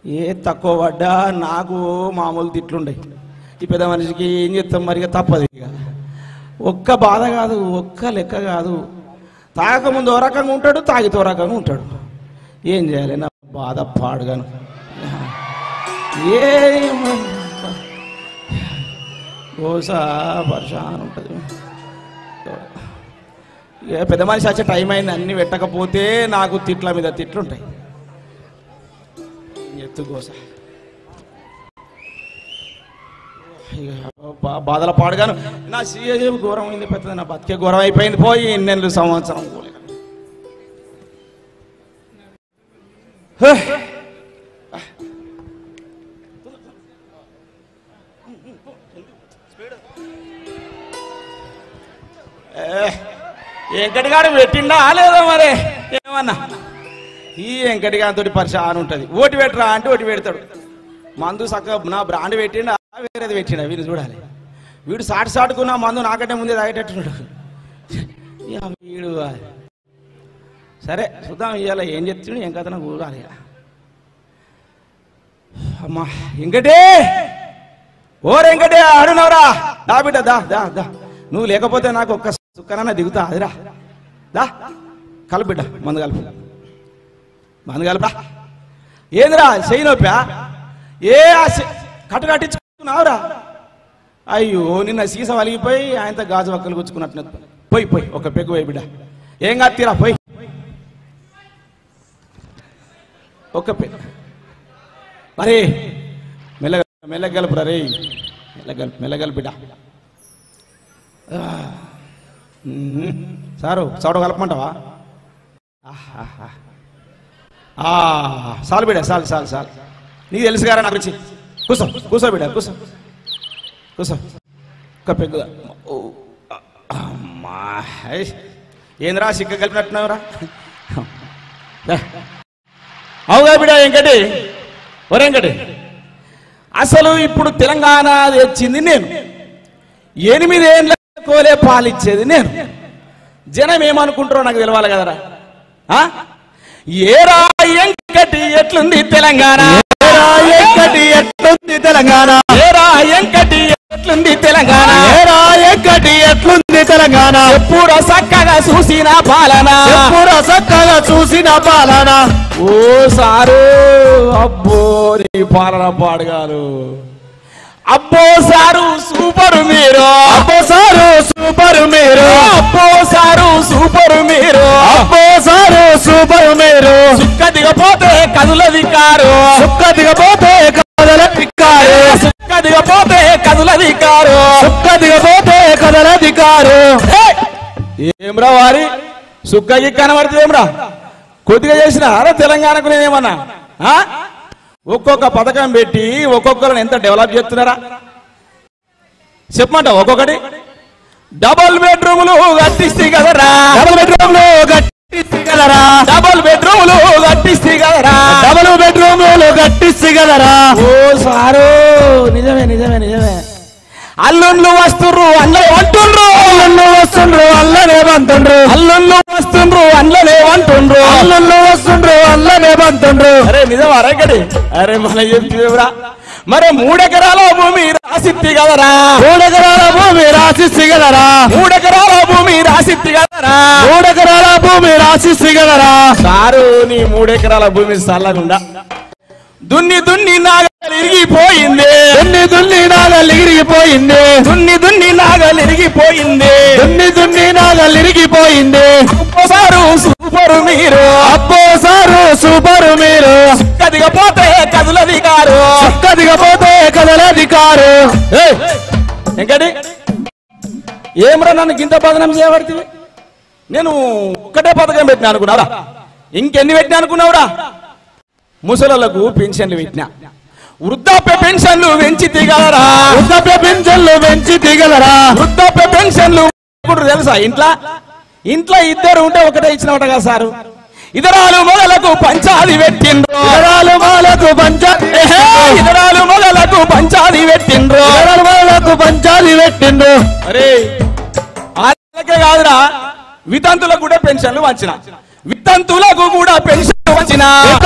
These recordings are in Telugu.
ఏ తక్కువ పడ్డా నాకు మామూలు తిట్లుండే ఈ పెద్ద మనిషికి ఏం చేస్తాం మరి ఇక తప్పదు ఇక ఒక్క బాధ కాదు ఒక్క లెక్క కాదు తాగకముందు ఓ రకంగా ఉంటాడు తాగితే ఓ రకంగా ఉంటాడు ఏం చేయాలి నా బాధ పాడుగాను ఏ ఓసా పర్షాన్ ఉంటుంది ఏ పెద్ద మనిషి వచ్చే టైం అయింది అన్ని పెట్టకపోతే నాకు తిట్ల మీద తిట్లు ఉంటాయి ఎత్తు కోస ఇక బా- బాధల పాడుగాను నా సీఏ ఘోరం అయింది పెద్దది నా బతికే ఘోరం అయిపోయింది పోయి ఎన్నెళ్ళు సంవత్సరం పోలే. హే. ఏ, వెంకటగాడు పెట్టిండా లేదా మరి ఏమన్నా ఈ వెంకటగాడితో పరిశాన్ ఉంటుంది ఓటు పెట్టరా అంటే ఓటు పెడతాడు మందు చక్కగా నా బ్రాండ్ పెట్టిండా వేరేది పెట్టిండా వీడు చూడాలి వీడు సాటి సాటుకున్న మందు నాకంటే ముందే తాగేటట్టున్నాడు ఇక వీడు సరే చూద్దాం ఇవాళ ఏం చెప్తుండు ఏం కథ కూడాలి అమ్మా వెంకటే ఓ వెంకటే ఆడునవరా దా బిడ్డ దా దా దా నువ్వు లేకపోతే నాకు ఒక్క సుక్కనన్నా దిగుతా అదిరా దా కలుపు బిడ్డ మందు కలుపు మందు కలుపురా ఏందిరా చెయ్యి నొప్పా ఏ ఆ చె- కట్టు కట్టించుకున్నావురా అయ్యో నిన్న సీస వలిగిపోయి ఆయనతో గాజు వక్కలు గుచ్చుకున్నట్టు పోయి పోయి ఒక పెగ్గు పోయి బిడ్డ ఏం కత్తిరా పోయి ఒక పెగ్గు మరి మెల్లగ మెల్లగలుపురా రే మెల్లగలుపు మెల్లగలుపు బిడ్డ ఆ. మ్మ్. సారు సౌడ కలపమంటావా ఆహాహా. ఆ, చాలు బిడ్డ చాలు చాలు చాలు నీకు తెలుసు గారా నా గురించి కూసో కూసో బిడ్డ కూసో కూసో ఒక పెగ్గు ఓ, అమ్మా ఐ. ఏందిరా సిక్క కలిపినట్టున్నావురా రా. అవుగా బిడ్డ వెంకటి ఓ వెంకటి అసలు ఇప్పుడు తెలంగాణ తెచ్చింది నేను ఎనిమిదేళ్ళ కోలే పాలిచ్చేది నేను జనం ఏమనుకుంటారో నాకు తెలవాలి కదరా ఆ? ఏరా ఎంకటి ఎట్లుంది తెలంగాణ ఏరా ఎక్కటి ఎట్లుంది తెలంగాణ ఏరా ఎంకటి ఎట్లుంది తెలంగాణ ఏరా ఎక్కటి ఎట్లుంది తెలంగాణ ఎప్పుడు చక్కగా చూసిన పాలన ఎప్పుడు చక్కగా చూసిన పాలన ఓ సారు అబ్బో నీ పాలన పాడగారు అబ్బో సారు సూపర్ మీరు అబ్బో సారు సూపర్ మీరు అబ్బో సారు సూపర్ మీరు అబ్బో సారు సూపర్ మీరు సుక్క దిగపోతే కదులది కారు సుక్క దిగపోతే కదల దిక్కారు సుక్క దిగపోతే కదులది కారు సుక్క దిగపోతే కదల దిక్కారు ఏమ్రా వారి సుక్కకి కనబడుతుంది ఏమ్రా కొద్దిగా చేసిన అరే తెలంగాణకు నేనేమన్నా ఆ? ఒక్కొక్క పథకం పెట్టి ఒక్కొక్కరిని ఎంత డెవలప్ చేస్తున్నారా చెప్పమంట ఒక్కొక్కటి డబల్ బెడ్రూములు కట్టిస్తే కదరా డబుల్ బెడ్రూమ్ లో గట్టిసి కదరా డబల్ బెడ్రూములు కట్టిస్తే కదరా డబుల్ బెడ్రూమ్ లో గట్టిసి కదరా ఓ సారు నిజమే నిజమే నిజమే అల్లుళ్ళు వస్తుర్రు అల్లే అంటుండ్రు అల్లుళ్ళు వస్తుండ్రు అల్లనే బంతుండ్రు అల్లుళ్ళు వస్తుండ్రు అల్లలే అంటుండ్రు అల్లుళ్ళు వస్తుండ్రు అల్లనే బంతుండ్రు అరే నిజం అరగడి అరే మన చెప్తేవరా మరి మూడెకరాల భూమి రాసిత్తి కదరా మూడెకరాల భూమి రాసిసి కదరా మూడెకరాల భూమి రాసిత్తి కదరా మూడెకరాల భూమి రాసిసి కదరా సారు నీ మూడెకరాల భూమి చల్లగుండా దున్ని దున్ని నాగలు ఇరిగిపోయింది దున్ని దున్ని నాగలు ఇరిగిపోయింది దున్ని దున్ని నాగలు ఇరిగిపోయింది దున్ని దున్ని నాగలు ఇరిగిపోయింది సారు సూపరు మీరు అబ్బో సారు సూపర్ మీరు కదిగపోతే కదులది కారు చక్క దిగపోతే కదలధికారు ఇంకటి ఏమ్రా నన్ను గింత పదనం చేయబడుతుంది నేను ఒక్కటే పథకం పెట్టినా అనుకున్నావురా ఇంకెన్ని పెట్టినా అనుకున్నావురా ముసలులకు పెన్షన్లు పెట్టినా వృద్ధాప్య పెన్షన్లు పెంచి దిగలరా వృద్ధాప్య పింఛన్లు పెంచి దిగలరా వృద్ధాప్య పెన్షన్లు ఇప్పుడు తెలుసా ఇంట్లో ఇంట్లో ఇద్దరు ఉంటే ఒకటే ఇచ్చినమాట కదా సారు ఇతరాలు మొదలకు పంచాది పెట్టిండ్రు ఇతరాలు మాలకు పంచాది ఏహే, ఇతరాలు మొదలకు పంచాది పెట్టిండ్రు ఇతరాలు మాలకు పంచాది పెట్టిండు అరే వాళ్ళకే కాదురా వితంతులకు కూడా పెన్షన్లు వంచిన వితంతులకు కూడా పెన్షన్ వచ్చిన వితంతువులకు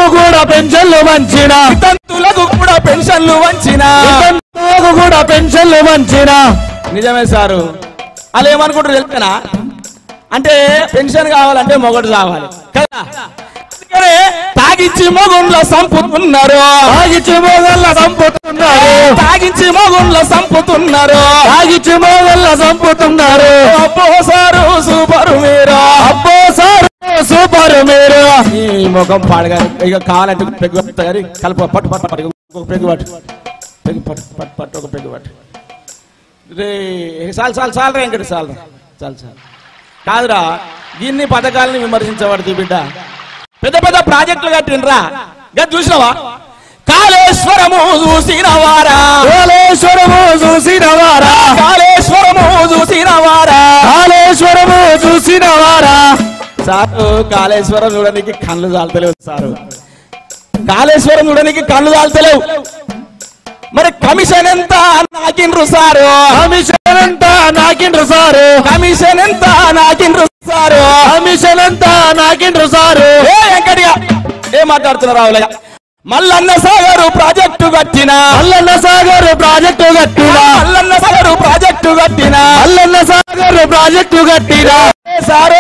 కూడా పెన్షన్లు వంచిన వితంతులకు కూడా పెన్షన్లు వంచిన వితంతువులకు కూడా పెన్షన్లు వంచిన నిజమే సారు వాళ్ళు ఏమనుకుంటారు తెలుసునా అంటే పెన్షన్ కావాలంటే మొగడు కావాలి కదా అందుకనే తాగిచ్చి మొగుండ్ల సంపుతున్నారు తాగిచ్చి మోగల్ల సంపుతున్నారు తాగించి మొగుండ్ల సంపుతున్నారు తాగిచ్చి మోగల్ల సంపుతున్నారు అబ్బో సారు సూపర్ మీరు అబ్బో సార్ సూపర్ మీరు ఈ ముఖం పాడగా ఇక కావాలంటే పెగ్గు పట్టు కానీ కలుపు పట్టు పట్టు పట్టు ఇంకొక పెగ్గు పట్టు పెగ్గు పట్టు పట్టు పట్టు ఒక పెగ్గు పట్టు రే చాలు చాలు చాలు రా ఇంకటి చాలు రా చాలు చాలు కాదురా ఇన్ని పథకాలని విమర్శించబడుతు బిడ్డ పెద్ద పెద్ద ప్రాజెక్టులు కట్టినరా గది చూసినావా కాళేశ్వరము చూసినవారా కాళేశ్వరము చూసిన వారా కాళేశ్వరము చూసినవారా కాళేశ్వరము చూసిన వారా సారు కాళేశ్వరం చూడడానికి కళ్ళు చాలతలేవు సారు కాళేశ్వరం చూడడానికి కళ్ళు చాలతలేవు మరి కమిషన్ ఎంత నాకిండ్రు సారు కమిషన్ అంతా నాకిండ్రు సారు కమిషన్ ఎంత నాకిండ్రు సారు కమిషన్ అంతా నాకిండ్రు సారు ఏ వెంకటిగా ఏం మాట్లాడుతున్నారు రావులయ్య మల్లన్న సాగరు ప్రాజెక్టు కట్టిన అల్లన్న సాగర్ ప్రాజెక్టు కట్టినా మల్లన్న సాగరు ప్రాజెక్టు కట్టిన అల్లన్న సాగర్ ప్రాజెక్టు కట్టినా ఏ సారు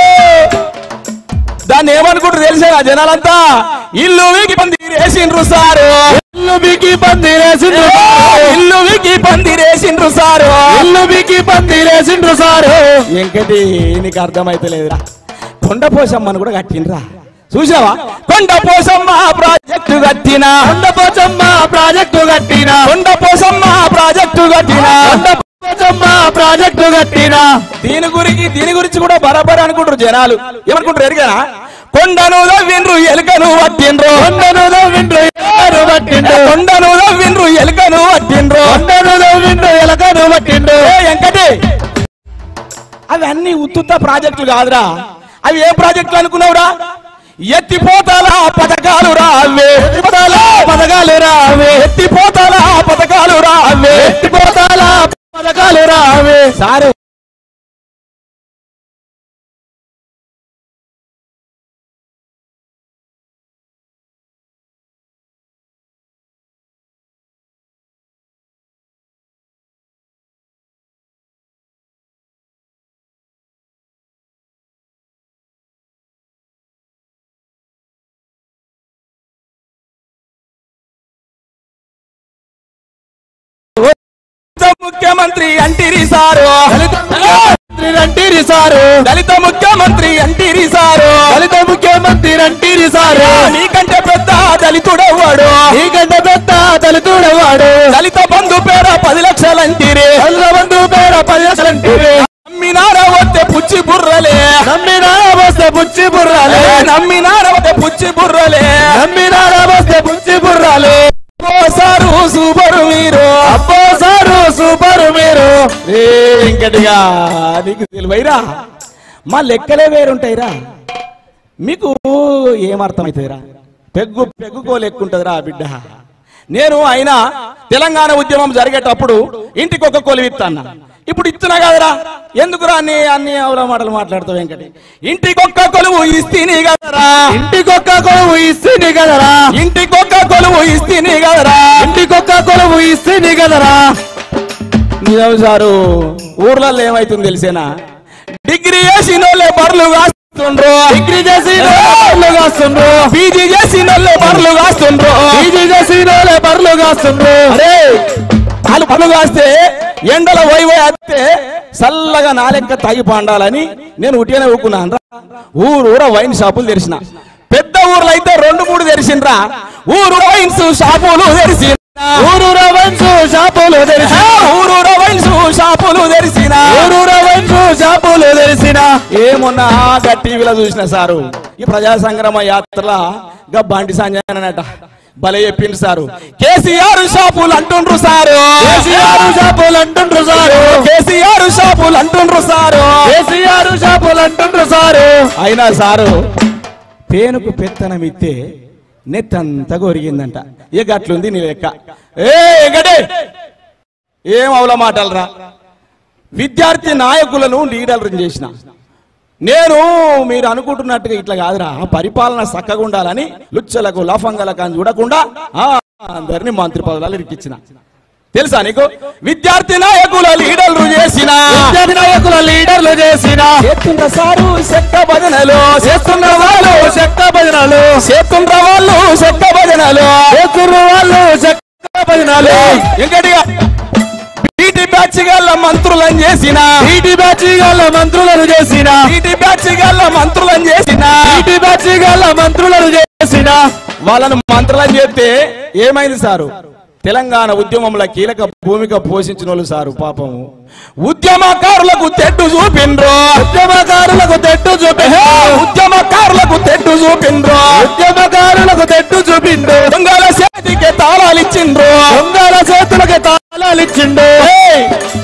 దాన్ని ఏమనుకుంటారు తెలిసేనా జనాలంతా ఇల్లు వీకి పందిరేసిండ్రు సారు ఇల్లు బికి పందిరేసిండ్రు సారు. ఇల్లు వీకి పందిరేసిండ్రు సారు ఇల్లు బికి పందిరేసిండ్రు సారు వెంకటి నీకు అర్థమైతే లేదురా కొండ పోసమ్మను కూడా కట్టిండ్రా చూసావా కొండ పోసమ్మ ప్రాజెక్టు కట్టిన కొండ పోచమ్మ ప్రాజెక్టు కట్టినా కొండ పోసమ్మ ప్రాజెక్టు కట్టిన కొండ పోచమ్మ ప్రాజెక్టు కట్టినా దీని గురించి దీని గురించి కూడా బరాబర్ అనుకుంటారు జనాలు ఏమనుకుంటారు ఎరిగానా కొండను దవ్విండ్రు ఎలుకను పట్టిండ్రు కొండను దవ్విండ్రు ఎలకను పట్టిండు కొండను దవ్విండ్రు ఎలుకను పట్టిండ్రు కొండను దవ్విండ్రు ఎలకను పట్టిండు ఏ వెంకటి అవి అన్ని ఉత్తుత్త ప్రాజెక్టులు కాదురా అవి ఏ ప్రాజెక్టులు అనుకున్నావురా ఎత్తిపోతాల పథకాలు రా అవే ఎత్తిపోతాల పథకాలు రావే ఎత్తిపోతాల పథకాలు రా అవే ఎత్తిపోతాల పథకాలు రావే సారు దళిత ముఖ్యమంత్రి అంటిరి సారు ముఖ్యమంత్రి రంటిరి సారు దళిత ముఖ్యమంత్రి అంటిరి సారు దళిత ముఖ్యమంత్రి రంటిరి సారు నీకంటే పెద్ద దళితుడవ్వాడు నీకంటే పెద్ద దళితుడవాడు దళిత బంధు పేర పది లక్షలంటిరి దళిత బంధు పేర పది లక్షలంటివి నమ్మినార వస్తే పుచ్చి బుర్రలే నమ్మినా వస్తే పుచ్చి బుర్రాలే నమ్మినార వస్తే పుచ్చి బుర్రలే నమ్మినా వస్తే పుచ్చి బుర్రాలే ఓ సారు సూపరు మీరు అబ్బో సారు సూపర్ మీరు ఏ వెంకటిగా నీకు తెలివైరా మా లెక్కలే వేరుంటాయిరా మీకు ఏమర్థమవుతుందిరా పెగ్గు పెగ్గుకో లెక్కుంటుందిరా బిడ్డ నేను అయినా తెలంగాణ ఉద్యమం జరిగేటప్పుడు ఇంటికి ఒక కొలువు ఇస్తాను ఇప్పుడు ఇస్తున్నా కదరా ఎందుకురా అన్ని అన్ని అవల మాటలు మాట్లాడుతావు వెంకటి ఇంటికి ఒక్క కొలువు ఇస్తేనే కదరా ఇంటికొక్క కొలువు ఇస్తుంది కదరా ఇంటికి ఒక్క కొలువు ఇస్తేనే కదరా ఇంటికొక్క కొలువు ఇస్తుంది కదరా నిజం సారు ఊర్లలో ఏమైతుంది తెలిసేనా డిగ్రీ చేసిన వాళ్ళే బర్లు కాస్తుండ్రు డిగ్రీ చేసి బర్లు కాస్తుండ్రు పీజీ చేసిన వాళ్ళే బర్లు కాస్తుండ్రు పీజీ చేసి బర్లు కాస్తుండ్రు అరే వాళ్ళు బర్లు కాస్తే ఎండల పోయి పోయి వస్తే చల్లగా నాలెక్క తాగి పండాలని నేను ఉట్టిగానే ఊకున్నాను రా ఊరు ఊర వైన్ షాపులు తెరిచిన పెద్ద ఊర్లో అయితే రెండు మూడు తెరిచిండ్రా ఊరు వైన్స్ షాపులు తెరిచిన ఊరు రవన్సు షాపులు తెరిసి ఊరు వైన్స్ షాపులు తెరిచిన ఊరు రవన్సు షాపులు తెరిసిన ఏమున్నా గా టీవీలో చూసిన సారు ఈ ప్రజా సంగ్రామ యాత్రల గా బండి సంజయ్ అన్నట భలే చెప్పిండు సారు కేసీఆర్ షాపులు అంటుండ్రు సారు కేసీఆర్ షాపులు అంటుండ్రు సారు కేసీఆర్ షాపులు అంటుండ్రు సారు కేసీఆర్ షాపులు అంటుండ్రు సారు అయినా సారు పేనుకు పెత్తనం ఇస్తే నెత్తంతా కొరిగిందంట ఏ గట్లుంది నీ లెక్క ఏ ఎగడే ఏం అవల మాటలరా విద్యార్థి నాయకులను లీడర్లను చేసిన నేను మీరు అనుకుంటున్నట్టుగా ఇట్లా కాదురా పరిపాలన చక్కగా ఉండాలని లుచ్చలకు లఫంగలకు అని చూడకుండా ఆ, అందరినీ మంత్రి పదవులు ఇరికిచ్చిన తెలుసా నీకు విద్యార్థి నాయకుల లీడర్లు చేసిన విద్యార్థి నాయకుల లీడర్లు చేసిన చేస్తుండ్ర సారు చెక్క భజనలు చేస్తున్న వాళ్ళు శక్త భజనలు చేస్తుండ్ర వాళ్ళు చెక్క భజనలు చేస్తున్న వాళ్ళు శక్త భజనలు ఇంకటిగా పీటీ బ్యాచ్ గల్ల మంత్రులను చేసిన ఈటి బ్యాచ్ గల మంత్రులను చేసిన పీటీ బ్యాచ్ గల్ల మంత్రులను చేసిన ఈటి బ్యాచ్ గల మంత్రులను చేసిన వాళ్ళను మంత్రులను చేస్తే ఏమైంది సారు తెలంగాణ ఉద్యమంలో కీలక భూమిక పోషించిన వాళ్ళు సారు పాపము ఉద్యమకారులకు తెడ్డు చూపిండ్రు ఉద్యమకారులకు తెట్టు చూపి ఉద్యమకారులకు తెడ్డు చూపిండ్రు ఉద్యమకారులకు తెట్టు చూపిండు దొంగల చేతికి తాళాలు ఇచ్చిండ్రు దొంగల చేతులకి తాళాలు ఇచ్చిండు ఏయ్!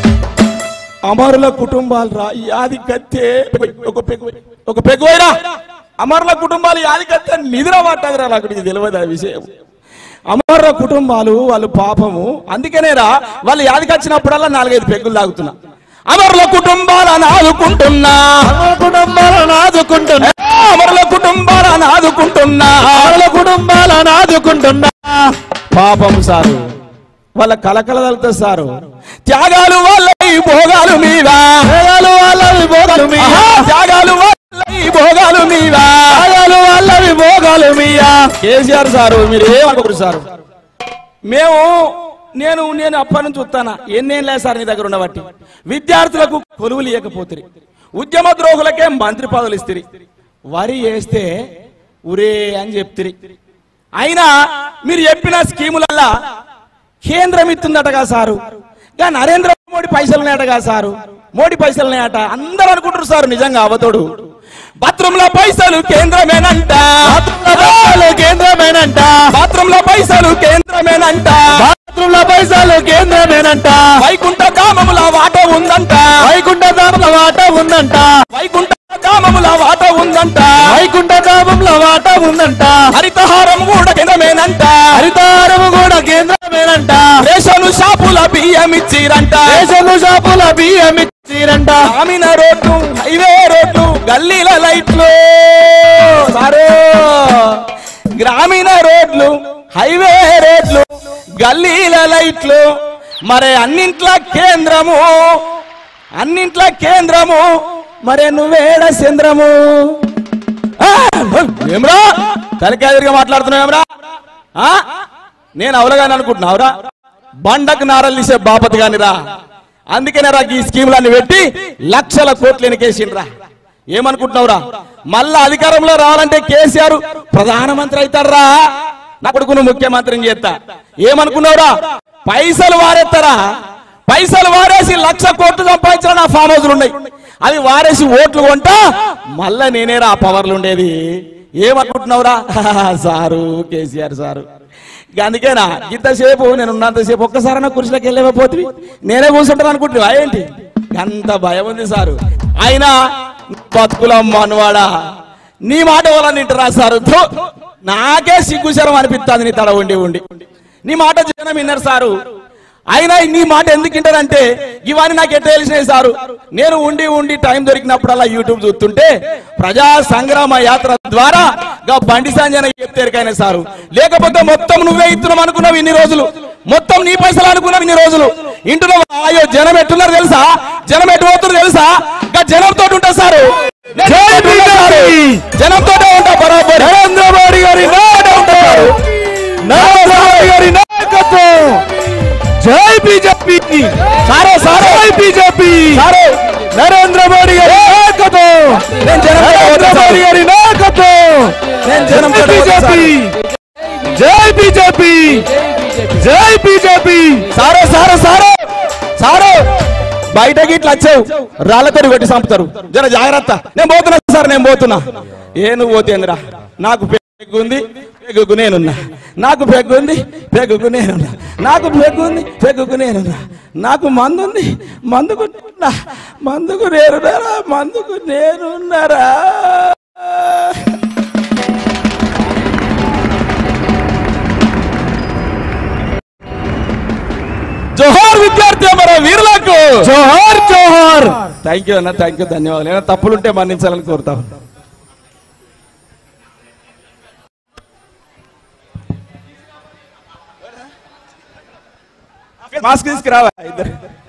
అమరుల కుటుంబాలు రా యాది కత్తే ఒక పెగ్గు ఒక పెగ్గువైరా అమరుల కుటుంబాలు యాది కత్తే నిద్ర పట్టదురా నాకు ఇది తెలియదు ఆ విషయం అమరుల కుటుంబాలు వాళ్ళు పాపము అందుకనేరా వాళ్ళు యాదికి వచ్చినప్పుడల్లా నాలుగైదు పెగ్గులు తాగుతున్నా అమరుల కుటుంబాలను ఆదుకుంటున్నా మన కుటుంబాలను ఆదుకుంటున్నా అమరుల కుటుంబాలను ఆదుకుంటున్నా వాళ్ళ కుటుంబాలను ఆదుకుంటున్నా పాపం సారు వాళ్ళ కలకల తలుతుంది సారు త్యాగాలు వాళ్ళ భోగాలు మీవా వేగాలు వాళ్ళవి భోగాలు మీయా ఆహా, త్యాగాలు వాళ్ళ భోగాలు మీవా వేగాలు వాళ్ళవి భోగాలు మీయా కేసీఆర్ సారు మీరు ఏమనుకోరు సారు మేము నేను నేను అప్పటి నుంచి చూస్తానా ఎన్నేం లేదు సార్ నీ దగ్గర ఉండబట్టి విద్యార్థులకు కొలువులు ఇవ్వకపోతుంది ఉద్యమ ద్రోహులకే మంత్రి పదవులు ఇస్తుంది వరి వేస్తే ఉరే అని చెప్తిరి అయినా మీరు చెప్పిన స్కీములల్లా కేంద్రం ఇస్తుందటగా సారు గా నరేంద్ర మోడీ పైసలు ఉన్నాయటగా సారు మోడీ పైసలు ఉన్నాయట అందరూ అనుకుంటారు సారు నిజంగా అవతోడు బాత్రూంలో పైసలు కేంద్రమేనంట పైసలు కేంద్రమేనంట బాత్రూంలో పైసలు కేంద్రమేనంట బాత్రూంల పైసలు కేంద్రమేనంట వైకుంఠ ధామముల వాట ఉందంట వైకుంఠ ధామంలో వాట ఉందంట వైకుంఠ ధామముల వాట ఉందంట వైకుంఠ ధామంలో వాట ఉందంట హరితహారం కూడా కేంద్రమేనంట హరితారము కూడా కేంద్రమేనంట రేషను షాపుల బియ్యం ఇచ్చిరంట రేషన్లు షాపుల బియ్యం ఇచ్చిరంట గ్రామీణ రోడ్లు హైవే రోడ్లు గల్లీల లైట్లు సారు గ్రామీణ రోడ్లు హైవే రోడ్లు గల్లీల లైట్లు మరి అన్నింట్ల కేంద్రము అన్నింట్ల కేంద్రము మరే నువ్వేడ చంద్రము ఆ, ఏమ్రా తలకాయదిరిగా మాట్లాడుతున్నావు ఏమ్రా ఆ? నేను అవలగాని అనుకుంటున్నావురా బండకు నారలు తీసే బాపతి కానిరా అందుకనే రా ఈ స్కీములన్నీ పెట్టి లక్షల కోట్లు ఎనికేసిండ్రా ఏమనుకుంటున్నావురా మళ్ళా అధికారంలో రావాలంటే కేసీఆర్ ప్రధానమంత్రి అవుతారా నా కొడుకును ముఖ్యమంత్రిని చేస్తా ఏమనుకున్నావురా పైసలు వారెత్తారా పైసలు వారేసి లక్ష కోట్లు సంపాదించిన నా ఫామ్ హౌస్లు ఉన్నాయి అవి వారేసి ఓట్లు కొంటా మళ్ళా నేనేరా ఆ పవర్లు ఉండేది ఏమనుకుంటున్నావురా సారు కేసీఆర్ సారు ఇక అందుకేనా ఇంతసేపు నేను ఉన్నంతసేపు ఒక్కసారి నా కుర్చీలోకి వెళ్ళలేకపోతుంది నేనే కూర్చుంటాను అనుకుంటున్నా ఏంటి అంత భయం ఉంది సారు ఆయన బతుకుల మనవాడా నీ మాట వాళ్ళని వింటారా సారు థు, నాకే సిగ్గుశరం అనిపిస్తుంది నీ తడ ఉండి ఉండి నీ మాట జనం విన్నారు సారు అయినా నీ మాట ఎందుకు వింటారంటే ఇవన్నీ నాకు ఎట్లా తెలిసినాయి సారు నేను ఉండి ఉండి టైం దొరికినప్పుడల్లా యూట్యూబ్ చూస్తుంటే ప్రజా సంగ్రామ యాత్ర ద్వారా గా బండి సంజయ్ చెప్తేరికైనా సారు లేకపోతే మొత్తం నువ్వే ఇస్తున్నావు అనుకున్నావు ఇన్ని రోజులు మొత్తం నీ పైసలు అనుకున్నావు ఇన్ని రోజులు ఇంట్లో అయ్యో జనం ఎట్టున్నారు తెలుసా జనం ఎటు పోతున్నారు తెలుసా గా జనంతో ఉంటా సారు నేను జై ఉంటా సారు. బీజేపీ! జనంతోటే ఉంటా బరాబర్ నరేంద్ర మోడీ గారి నాయకత్వం నరేంద్ర మోడీ గారి నాయకత్వం జై బీజేపీ సారే సారే జై బీజేపీ సారే నరేంద్ర మోడీ గారి నాయకత్వం నేను జనంతో నరేంద్ర ఉంటా మోడీ సారు. గారి నాయకత్వం నేను జనంతో జై ఉంటా సారు. బీజేపీ జై బీజేపీ జై బీజేపీ సారో సారో సారో సారో బయటకి ఇట్లా వచ్చావు రాళ్ళతో కొట్టి చంపుతారు జర జాగ్రత్త నేను పోతున్నా సార్ నేను పోతున్నా ఏ నువ్వు పోతేందిరా నాకు పెగ్గుంది పెగ్గుకు నేనున్నా నాకు పెగ్గుంది పెగ్గుకు నేనున్నా నాకు పెగ్గుంది పెగ్గుకు నేనున్నా నాకు మందుంది మందుకు నేనున్నా మందుకు నేనున్నారా మందుకు నేనున్నారా జోహార్ విద్యార్థి మన వీరులకు జోహార్ జోహార్ థ్యాంక్ యూ అన్న థ్యాంక్ యూ ధన్యవాదాలు ఏమైనా తప్పులుంటే మన్నించాలని కోరుతా ఉన్నా. మాస్క్ తీసుకురావా ఇద్దరు